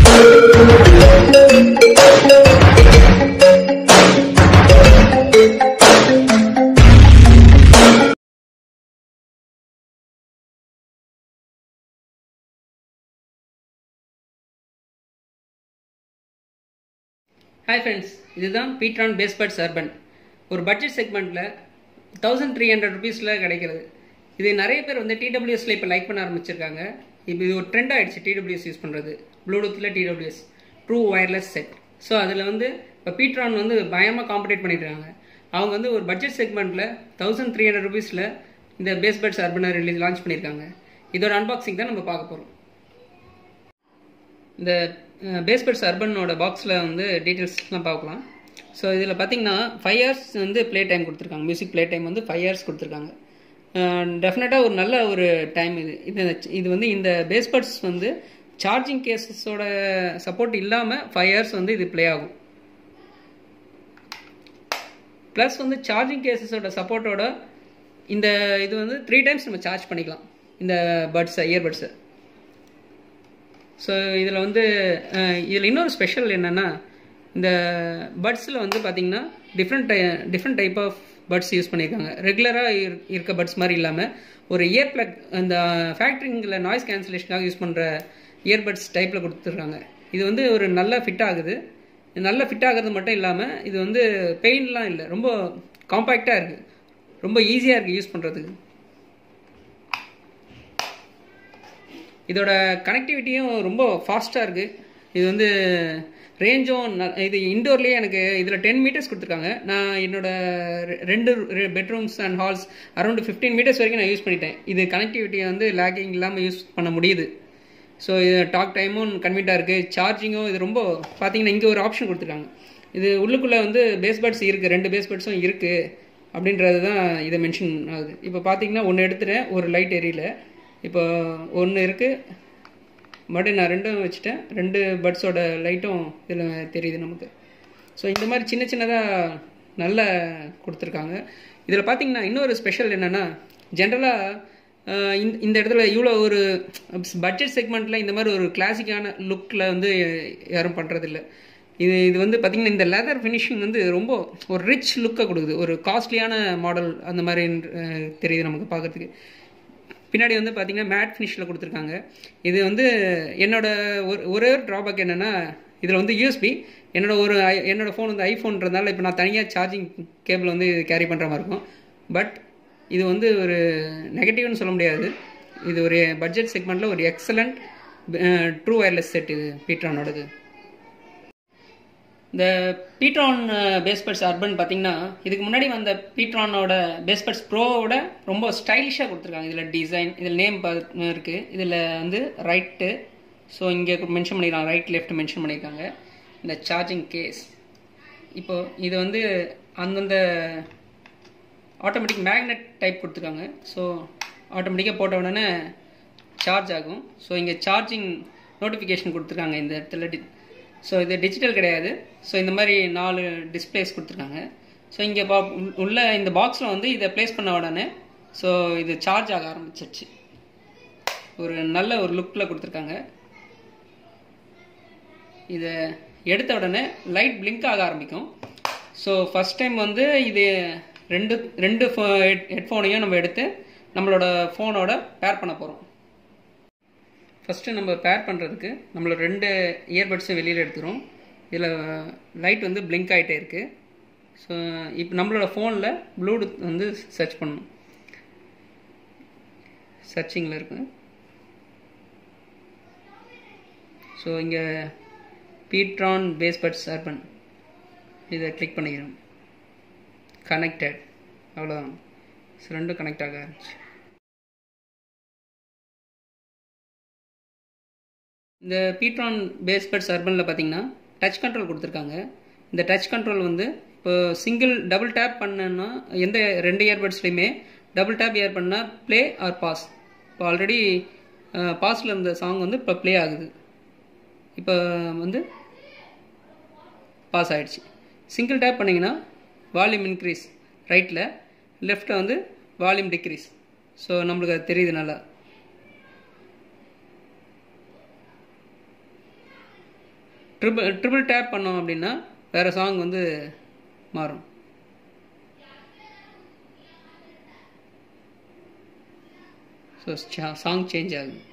hi friends இதுதான் pTron bassbuds urban ஒரு budget செக்மெண்ட்டில் தௌசண்ட் த்ரீ ஹண்ட்ரட் ருபீஸில் கிடைக்கிறது இது நிறைய பேர் வந்து டிடபிள்யூஎஸில் இப்போ லைக் பண்ண ஆரம்பிச்சிருக்காங்க இப்போ இது ஒரு ட்ரெண்ட் ஆயிடுச்சு டிடபிள்யூஎஸ் யூஸ் பண்ணுறது ப்ளூடூத்தில் TWS true wireless set so அதில் வந்து இப்போ பீட்ரான் வந்து பயமாக காம்படேட் பண்ணிட்டுருக்காங்க அவங்க வந்து ஒரு பட்ஜெட் செக்மெண்ட்டில் தௌசண்ட் த்ரீ ஹண்ட்ரட் ருபீஸில் இந்த பேஸ்பட்ஸ் அர்பனை ரிலீஸ் லான்ச் பண்ணியிருக்காங்க இதோட அன்பாக்சிங் தான் நம்ம பார்க்க போகிறோம் இந்த பேஸ்பட்ஸ் அர்பனோட பாக்ஸில் வந்து டீட்டெயில்ஸ்லாம் பார்க்கலாம் ஸோ இதில் பார்த்தீங்கன்னா ஃபைவ் இயர்ஸ் வந்து ப்ளே டைம் கொடுத்துருக்காங்க மியூசிக் ப்ளே டைம் வந்து ஃபைவ் இயர்ஸ் கொடுத்துருக்காங்க டெஃபினட்டாக ஒரு நல்ல ஒரு டைம் இது இது இது வந்து இந்த பேஸ்பட்ஸ் வந்து சார்ஜிங் கேசஸோட சப்போர்ட் இல்லாமல் ஃபைவ் இயர்ஸ் வந்து இது ப்ளே ஆகும் ப்ளஸ் வந்து சார்ஜிங் கேசஸோட சப்போர்ட்டோட இந்த இது வந்து த்ரீ டைம்ஸ் நம்ம சார்ஜ் பண்ணிக்கலாம் இந்த பட்ஸை இயர்பட்ஸை ஸோ இதில் வந்து இதில் இன்னொரு ஸ்பெஷல் என்னென்னா இந்த பட்ஸில் வந்து பார்த்திங்கன்னா டிஃப்ரெண்ட் டை different type of buds use பண்ணியிருக்காங்க ரெகுலராக இருக்க பட்ஸ் மாதிரி இல்லாமல் ஒரு இயர் பிளக் அந்த ஃபேக்ட்ரிங்கில் நாய்ஸ் கேன்சலேஷனுக்காக யூஸ் பண்ணுற இயர்பட்ஸ் டைப்பில் கொடுத்துருக்காங்க இது வந்து ஒரு நல்ல ஃபிட் ஆகுது நல்ல ஃபிட் ஆகிறது மட்டும் இல்லாமல் இது வந்து பெயின்லாம் இல்லை ரொம்ப காம்பேக்டாக இருக்குது ரொம்ப ஈஸியாக இருக்குது யூஸ் பண்ணுறதுக்கு இதோட கனெக்டிவிட்டியும் ரொம்ப ஃபாஸ்ட்டாக இருக்குது இது வந்து ரேஞ்சும் இது இண்டோர்லேயே எனக்கு இதில் டென் மீட்டர்ஸ் கொடுத்துருக்காங்க நான் என்னோட ரெண்டு bedrooms and halls around fifteen metres வரைக்கும் நான் யூஸ் பண்ணிட்டேன் இது கனெக்டிவிட்டியை வந்து லேக்கிங் இல்லாமல் யூஸ் பண்ண முடியுது ஸோ இது டாக் டைமும் கன்வீட்டாக இருக்குது சார்ஜிங்கும் இது ரொம்ப பார்த்தீங்கன்னா இங்கே ஒரு ஆப்ஷன் கொடுத்துருக்காங்க இது உள்ளுக்குள்ளே வந்து பேஸ் பட்ஸ் இருக்குது ரெண்டு பேஸ் பட்ஸும் இருக்குது அப்படின்றது தான் இதை மென்ஷன் ஆகுது இப்போ பார்த்தீங்கன்னா ஒன்று எடுத்துட்டேன் ஒரு லைட் எரியல இப்போ ஒன்று இருக்குது மறுபடியும் நான் ரெண்டும் வச்சுட்டேன் ரெண்டு பட்ஸோட லைட்டும் இதில் தெரியுது நமக்கு ஸோ இந்த மாதிரி சின்ன சின்னதாக நல்ல கொடுத்துருக்காங்க இதில் பார்த்தீங்கன்னா இன்னொரு ஸ்பெஷல் என்னென்னா ஜென்ரலாக இந்த இந்த இடத்துல இவ்வளோ ஒரு பட்ஜெட் செக்மெண்ட்டில் இந்த மாதிரி ஒரு கிளாசிக்கான லுக்கில் வந்து யாரும் பண்ணுறதில்ல இது இது வந்து பார்த்திங்கன்னா இந்த லெதர் ஃபினிஷிங் வந்து ரொம்ப ஒரு ரிச் லுக்கை கொடுக்குது ஒரு காஸ்ட்லியான மாடல் அந்த மாதிரி தெரியுது நமக்கு பார்க்குறதுக்கு பின்னாடி வந்து பார்த்தீங்கன்னா மேட் ஃபினிஷில் கொடுத்துருக்காங்க இது வந்து என்னோட ஒரு ஒரே ஒரு ட்ராபேக் என்னென்னா இதில் வந்து யூஎஸ்பி என்னோட ஒரு என்னோடய ஃபோன் வந்து ஐஃபோன்றதுனால இப்போ நான் தனியாக சார்ஜிங் கேபிள் வந்து கேரி பண்ணுற மாதிரி இருக்கும் பட் இது வந்து ஒரு நெகட்டிவ்னு சொல்ல முடியாது இது ஒரு பட்ஜெட் செக்மெண்ட்டில் ஒரு எக்ஸலண்ட் ட்ரூ ஒயர்லெஸ் செட் இது பீட்ரானோடது இந்த பீட்ரான் பேஸ்பட்ஸ் அர்பன் பார்த்தீங்கன்னா இதுக்கு முன்னாடி வந்த பீட்ரானோட பேஸ்பட்ஸ் ப்ரோவோட ரொம்ப ஸ்டைலிஷாக கொடுத்துருக்காங்க இதில் டிசைன் இதில் நேம் இருக்குது இதில் வந்து ரைட்டு ஸோ இங்கே மென்ஷன் பண்ணியிருக்காங்க ரைட் லெஃப்ட் மென்ஷன் பண்ணியிருக்காங்க இந்த சார்ஜிங் கேஸ் இப்போ இது வந்து அந்தந்த ஆட்டோமேட்டிக் மேக்னெட் டைப் கொடுத்துருக்காங்க ஸோ ஆட்டோமேட்டிக்காக போட்ட உடனே சார்ஜ் ஆகும் ஸோ இங்கே சார்ஜிங் நோட்டிஃபிகேஷன் கொடுத்துருக்காங்க இந்த இடத்துல ஸோ இது டிஜிட்டல் கிடையாது ஸோ இந்த மாதிரி நாலு டிஸ்பிளேஸ் கொடுத்துருக்காங்க ஸோ இங்கே பா உள்ள இந்த பாக்ஸில் வந்து இதை ப்ளேஸ் பண்ண உடனே ஸோ இது சார்ஜ் ஆக ஆரம்பிச்சிருச்சு ஒரு நல்ல ஒரு லுக்கில் கொடுத்துருக்காங்க இதை எடுத்த உடனே லைட் பிளிங்க் ஆக ஆரம்பிக்கும் ஸோ ஃபஸ்ட் டைம் வந்து இது ரெண்டு ரெண்டு ஹெட்ஃபோனையும் நம்ம எடுத்து நம்மளோட ஃபோனோட பேர் பண்ண போகிறோம் ஃபஸ்ட்டு நம்ம பேர் பண்ணுறதுக்கு நம்மளோட ரெண்டு இயர்பட்ஸும் வெளியில் எடுத்துரும் இதில் லைட் வந்து பிளிங்க் ஆகிட்டே இருக்குது ஸோ இப்போ நம்மளோட ஃபோனில் ப்ளூடூத் வந்து சர்ச் பண்ணணும் சர்ச்சிங்கில் இருக்கு ஸோ இங்கே பீட்ரான் பேஸ்பட்ஸ் அர்பன் இதை கிளிக் பண்ணிக்கிறோம் கனெக்டட் அவ்வளோதான் ஸோ ரெண்டும் கனெக்ட் ஆக ஆரம்பிச்சு இந்த பீட்ரான் பேஸ்பட்ஸ் அர்பனில் பார்த்தீங்கன்னா டச் கண்ட்ரோல் கொடுத்துருக்காங்க இந்த டச் கண்ட்ரோல் வந்து இப்போ சிங்கிள் டபுள் டேப் பண்ணனா எந்த ரெண்டு இயர்பட்ஸ்லையுமே டபுள் டேப் இயர் பண்ணால் ப்ளே ஆர் பாஸ் இப்போ ஆல்ரெடி பாஸில் இருந்த சாங் வந்து இப்போ ப்ளே ஆகுது இப்போ வந்து பாஸ் ஆகிடுச்சு சிங்கிள் டேப் பண்ணிங்கன்னா வால்யூம் இன்க்ரீஸ் ரைட்டில் லெஃப்ட்டில் வந்து வால்யூம் டிக்ரீஸ் ஸோ நம்மளுக்கு அது தெரியுது நல்லா ட்ரிபிள் ட்ரிபிள் டேப் பண்ணோம் அப்படின்னா வேறு சாங் வந்து மாறும் ஸோ சாங் சேஞ்ச் ஆகுது